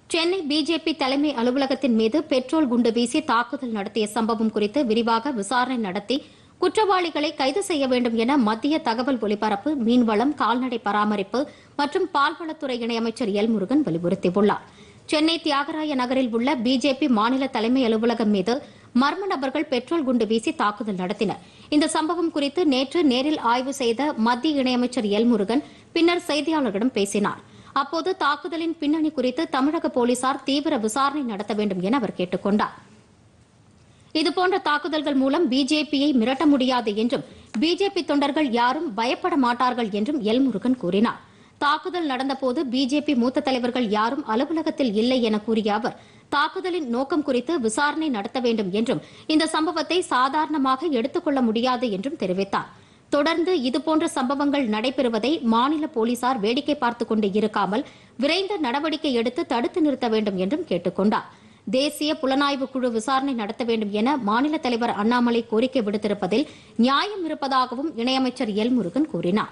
Chennai BJP தலைமை அலுவலகத்தின் மீது பெட்ரோல் குண்டு வீசி தாக்குதல் நடத்திய சம்பவம் குறித்து விரிவாக விசாரணை நடத்தி குற்றவாளிகளை கைது செய்ய வேண்டும் என மத்திய தகவல் ஒலிபரப்பு மீன்வளம் கால்நடை பராமரிப்பு மற்றும் பால்வளத்துறை இணையமைச்சர் எல் முருகன் வலியுறுத்தியுள்ளார் சென்னை தியாகராய நகரில் உள்ள பிஜேபி மாநில தலைமை அலுவலகம் மீது மர்ம நபர்கள் பெட்ரோல் குண்டு வீசி தாக்குதல் நடத்தினர் இந்த சம்பவம் குறித்து நேற்று நேரில் ஆய்வு செய்த மத்திய இணையமைச்சர் எல் முருகன் பின்னர் செய்தியாளர்களிடம் பேசினார் அப்போது தாக்குதலின் பின்னணி குறித்து தமிழக போலீசார் தீவிர விசாரணை நடத்த வேண்டும் என அவர் கேட்டுக் கொண்டார் இதுபோன்ற தாக்குதல்கள் மூலம் பிஜேபியை மிரட்ட முடியாது என்றும் பிஜேபி தொண்டர்கள் யாரும் பயப்பட மாட்டார்கள் என்றும் எல் முருகன் கூறினார் தாக்குதல் நடந்தபோது பிஜேபி மூத்த தலைவர்கள் யாரும் அலுவலகத்தில் இல்லை என கூறிய அவர் தாக்குதலின் நோக்கம் குறித்து விசாரணை நடத்த வேண்டும் என்றும் இந்த சம்பவத்தை சாதாரணமாக எடுத்துக் கொள்ள முடியாது என்றும் தெரிவித்தார் தொடர்ந்து இதுபோன்ற சம்பவங்கள் நடைபெறுவதை மாநில போலீசார் வேடிக்கை பார்த்துக் கொண்டு இருக்காமல் விரைந்து நடவடிக்கை எடுத்து தடுத்து நிறுத்த வேண்டும் என்றும் கேட்டுக் கொண்டார் தேசிய புலனாய்வு குழு விசாரணை நடத்த வேண்டும் என மாநில தலைவர் அண்ணாமலை கோரிக்கை விடுத்திருப்பதில் நியாயம் இருப்பதாகவும் இணையமைச்சர் எல் முருகன் கூறினார்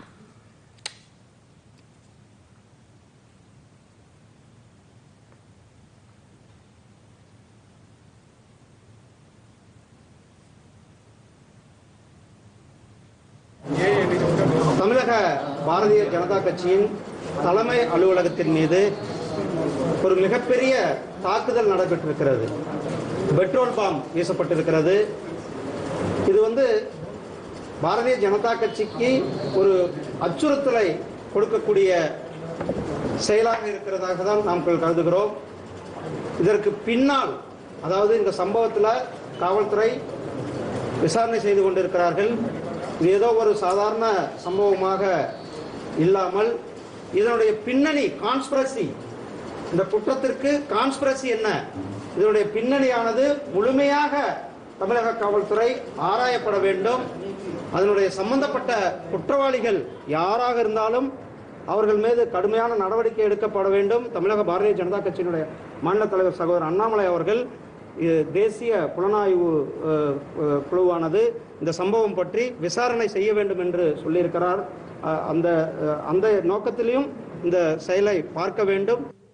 தமிழக பாரதிய ஜனதா கட்சியின் தலைமை அலுவலகத்தின் மீது ஒரு மிகப்பெரிய தாக்குதல் நடைபெற்றிருக்கிறது பெட்ரோல் பாம் வீசப்பட்டிருக்கிறது இது வந்து பாரதிய ஜனதா கட்சிக்கு ஒரு அச்சுறுத்தலை கொடுக்கக்கூடிய செயலாக இருக்கிறதாக தான் நாம் கருதுகிறோம் இதற்கு பின்னால் அதாவது இந்த சம்பவத்தில் காவல்துறை விசாரணை செய்து கொண்டிருக்கிறார்கள் இது ஏதோ ஒரு சாதாரண சம்பவமாக இல்லாமல் இதனுடைய பின்னணி கான்ஸ்பிரசி இந்த குற்றத்திற்கு கான்ஸ்பிரசி என்ன இதனுடைய பின்னணியானது முழுமையாக தமிழக காவல்துறை ஆராயப்பட வேண்டும் அதனுடைய சம்பந்தப்பட்ட குற்றவாளிகள் யாராக இருந்தாலும் அவர்கள் மீது கடுமையான நடவடிக்கை எடுக்கப்பட வேண்டும் தமிழக பாரதிய ஜனதா கட்சியினுடைய மாநில தலைவர் சகோதரர் அண்ணாமலை அவர்கள் இது தேசிய புலனாய்வு அஹ், அஹ், குழுவானது இந்த சம்பவம் பற்றி விசாரணை செய்ய வேண்டும் என்று சொல்லியிருக்கிறார் அஹ், அந்த அஹ், அந்த நோக்கத்திலையும் இந்த செயலை பார்க்க வேண்டும்